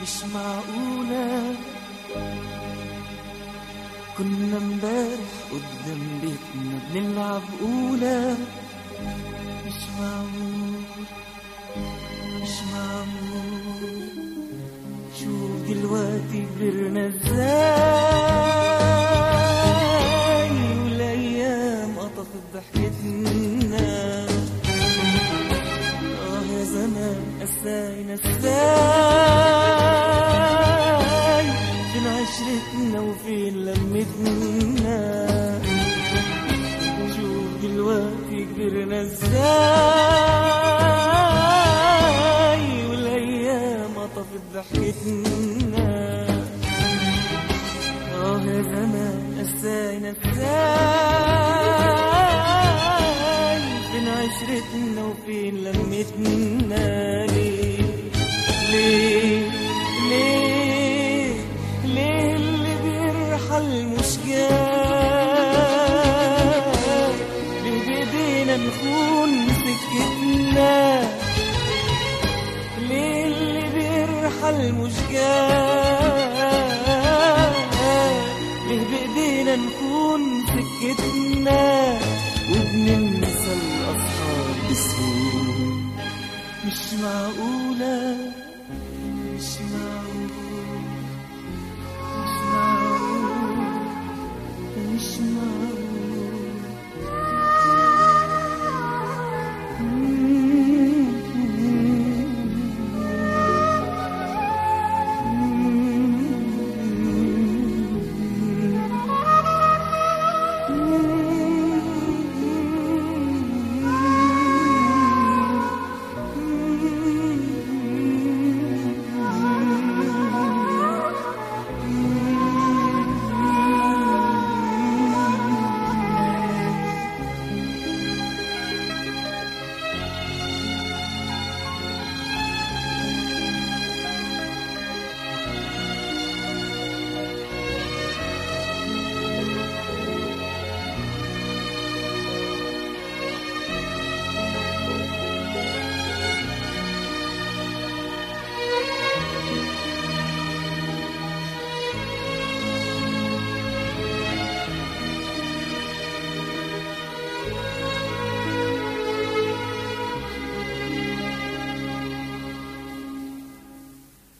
مش معقولة كنا امبارح قدام بيتنا بنلعب أولى مش معقول مش معقول شوف دلوقتي كبرنا ازاي والايام قطفت ضحكتنا اه يا زمان قساينا ازاي فين عشرتنا وفين لمتنا شوف دلوقتي كبرنا ازاي والايام قطفت ضحكتنا اه يا زمان قساينا ازاي فين عشرتنا وفين لمتنا ليه ليه ليه ليه اللي بيرحل مش جاي ليه بايدينا نخون سكتنا ليه اللي بيرحل مش جاي ليه بايدينا نكون سكتنا وبننسى الاصحاب بسهولة مش معقولة مش معقول مش معقول مش معقول